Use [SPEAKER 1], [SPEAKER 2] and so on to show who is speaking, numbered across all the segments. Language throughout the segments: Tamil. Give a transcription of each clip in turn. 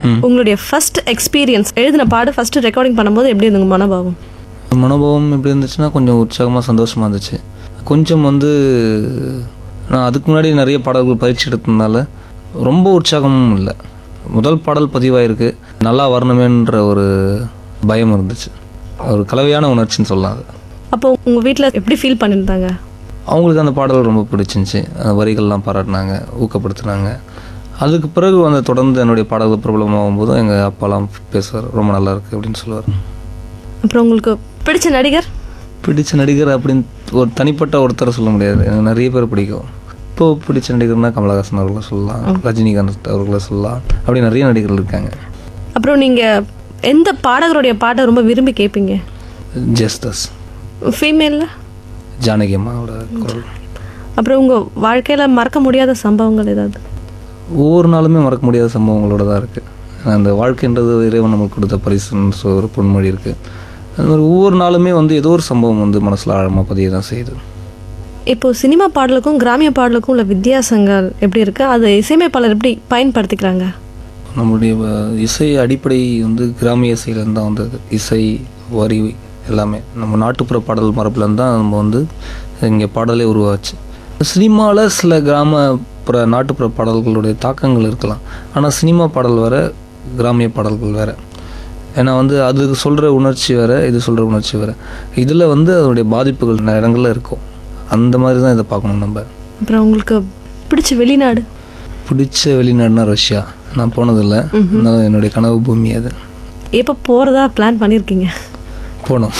[SPEAKER 1] உங்களுடைய ஃபர்ஸ்ட் எக்ஸ்பீரியன்ஸ் எழுதின பாடு ஃபர்ஸ்ட் ரெக்கார்டிங் பண்ணும்போது எப்படி இருந்துங்க மனோபாவம்
[SPEAKER 2] மனோபாவம் எப்படி இருந்துச்சுன்னா கொஞ்சம் உற்சாகமாக சந்தோஷமாக இருந்துச்சு கொஞ்சம் வந்து நான் அதுக்கு முன்னாடி நிறைய பாடல்கள் பயிற்சி எடுத்ததுனால ரொம்ப உற்சாகமும் இல்லை முதல் பாடல் பதிவாயிருக்கு நல்லா வரணுமேன்ற ஒரு பயம் இருந்துச்சு ஒரு கலவையான உணர்ச்சின்னு சொல்லலாம் அது
[SPEAKER 1] அப்போ உங்க வீட்ல எப்படி ஃபீல் பண்ணியிருந்தாங்க
[SPEAKER 2] அவங்களுக்கு அந்த பாடல் ரொம்ப பிடிச்சிருந்துச்சி அந்த வரிகள்லாம் பாராட்டினாங்க ஊக்கப்படுத்துனாங்க அதுக்கு பிறகு வந்து தொடர்ந்து என்னுடைய பாடல்கள் பிரபலமாகும் போதும் எங்கள் அப்பாலாம் பேசுவார் ரொம்ப நல்லா இருக்கு அப்படின்னு சொல்லுவார்
[SPEAKER 1] அப்புறம் உங்களுக்கு பிடிச்ச நடிகர்
[SPEAKER 2] பிடிச்ச நடிகர் அப்படின்னு ஒரு தனிப்பட்ட ஒருத்தரை சொல்ல முடியாது எனக்கு நிறைய பேர் பிடிக்கும் இப்போ பிடிச்ச நடிகர்னா கமலஹாசன் அவர்களை சொல்லலாம் ரஜினிகாந்த் அவர்களை சொல்லலாம் அப்படி நிறைய நடிகர்கள் இருக்காங்க
[SPEAKER 1] அப்புறம் நீங்க எந்த பாடகருடைய பாட்டை ரொம்ப விரும்பி கேட்பீங்க
[SPEAKER 2] ஜஸ்தஸ்
[SPEAKER 1] ஃபீமேல்ல
[SPEAKER 2] ஜானகி அம்மாவோட குரல்
[SPEAKER 1] அப்புறம் உங்க வாழ்க்கையில மறக்க முடியாத சம்பவங்கள் ஏதாவது
[SPEAKER 2] ஒவ்வொரு நாளுமே மறக்க முடியாத சம்பவங்களோட தான் இருக்குது அந்த வாழ்க்கைன்றது இறைவன் நமக்கு கொடுத்த பரிசுன்னு சொ- ஒரு பொன்மொழி இருக்குது அது மாதிரி ஒவ்வொரு நாளுமே வந்து ஏதோ ஒரு சம்பவம் வந்து மனசில் ஆழமாக பதிய தான் செய்யுது
[SPEAKER 1] இப்போ சினிமா பாடலுக்கும் கிராமிய பாடலுக்கும் உள்ள வித்தியாசங்கள் எப்படி இருக்கு அதை இசையமைப்பாளர் எப்படி பயன்படுத்திக்கிறாங்க
[SPEAKER 2] நம்மளுடைய அஹ், இசை அடிப்படை வந்து கிராமிய இசையிலேருந்து தான் வந்தது இசை வரி எல்லாமே நம்ம நாட்டுப்புற பாடல் மரபுலேருந்து தான் நம்ம வந்து இங்கே பாடலே உருவாச்சு சினிமாவில் சில கிராமப்புற நாட்டுப்புற பாடல்களுடைய தாக்கங்கள் இருக்கலாம் ஆனால் சினிமா பாடல் வேற கிராமிய பாடல்கள் வேற ஏன்னா வந்து அது சொல்கிற உணர்ச்சி வேற இது சொல்கிற உணர்ச்சி வேற இதில் வந்து அதனுடைய பாதிப்புகள் நிறைய இடங்கள்ல இருக்கும் அந்த மாதிரி தான் இதை பார்க்கணும் நம்ம
[SPEAKER 1] அப்புறம் உங்களுக்கு பிடிச்ச வெளிநாடு
[SPEAKER 2] பிடிச்ச வெளிநாடுனா ரஷ்யா நான் போனதில்லை அதனால என்னுடைய கனவு பூமி அது
[SPEAKER 1] எப்போ போறதா பிளான் பண்ணியிருக்கீங்க
[SPEAKER 2] போனோம்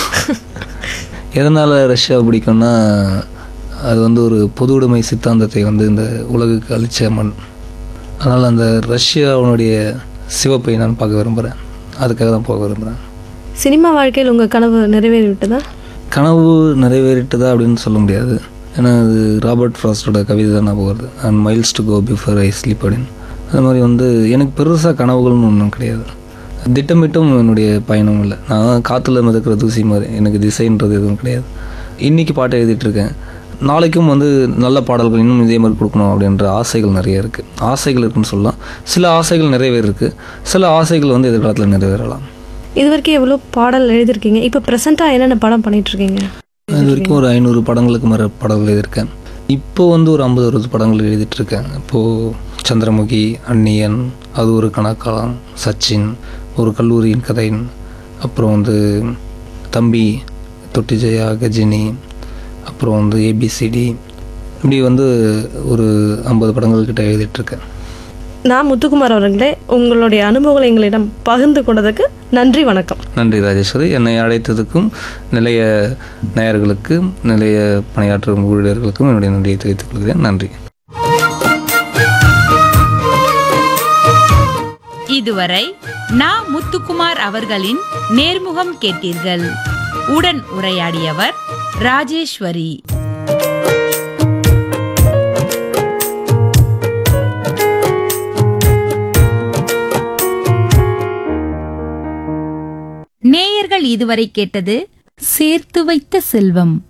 [SPEAKER 2] எதனால் ரஷ்யா பிடிக்கும்னா அது வந்து ஒரு பொது உடைமை சித்தாந்தத்தை வந்து இந்த உலகுக்கு அளிச்ச மண் அதனால் அந்த ரஷ்யாவுடைய சிவப்பை நான் பார்க்க விரும்புகிறேன் அதுக்காக தான் போக விரும்புகிறேன்
[SPEAKER 1] சினிமா வாழ்க்கையில் உங்க கனவு நிறைவேறி விட்டதா
[SPEAKER 2] கனவு நிறைவேறிட்டதா அப்படின்னு சொல்ல முடியாது ஏன்னா அது ராபர்ட் ஃப்ராஸ்டோட கவிதை தான் ஞாபகம் வருது and miles to go before I sleep அப்படின்னு அது மாதிரி வந்து எனக்கு பெருசாக கனவுகள்னு ஒன்றும் கிடையாது திட்டமிட்டும் என்னுடைய பயணம் இல்லை நான் காற்றுல மிதக்கிற தூசி மாதிரி எனக்கு திசைன்றது எதுவும் கிடையாது இன்றைக்கி பாட்டு எழுதிட்டு இருக்கேன் நாளைக்கும் வந்து நல்ல பாடல்கள் இன்னும் இதே மாதிரி கொடுக்கணும் அப்படின்ற ஆசைகள் நிறைய இருக்குது ஆசைகள் இருக்குன்னு சொல்லலாம் சில ஆசைகள் நிறைவேறிருக்கு சில ஆசைகள் வந்து எதிர்காலத்தில் நிறைவேறலாம்
[SPEAKER 1] இது வரைக்கும் எவ்வளோ பாடல் எழுதியிருக்கீங்க இப்போ ப்ரெசெண்டாக என்னென்ன படம் பண்ணிட்டு இருக்கீங்க
[SPEAKER 2] இது வரைக்கும் ஒரு ஐநூறு படங்களுக்கு மேலே படங்கள் எழுதியிருக்கேன் இப்போ வந்து ஒரு ஐம்பது அறுபது படங்கள் எழுதிட்டு இருக்கேன் இப்போது சந்திரமுகி அந்நியன் அது ஒரு கணக்காலம் சச்சின் ஒரு கல்லூரியின் கதைன் அப்புறம் வந்து தம்பி தொட்டி ஜெயா கஜினி அப்புறம் வந்து ஏபிசிடி இப்படி வந்து ஒரு ஐம்பது படங்கள் கிட்ட எழுதிட்டு இருக்கேன்
[SPEAKER 1] நான் முத்துக்குமார் அவர்களே உங்களுடைய அனுபவங்களை எங்களிடம் பகிர்ந்து கொண்டதுக்கு நன்றி வணக்கம்
[SPEAKER 2] நன்றி ராஜேஸ்வரி என்னை அழைத்ததுக்கும் நிலைய நேயர்களுக்கும் நிலைய பணியாற்றும் ஊழியர்களுக்கும் என்னுடைய நன்றியை தெரிவித்துக் கொள்கிறேன் நன்றி
[SPEAKER 3] இதுவரை நா முத்துக்குமார் அவர்களின் நேர்முகம் கேட்டீர்கள் உடன் உரையாடியவர் ராஜேஸ்வரி நேயர்கள் இதுவரை கேட்டது சேர்த்து வைத்த செல்வம்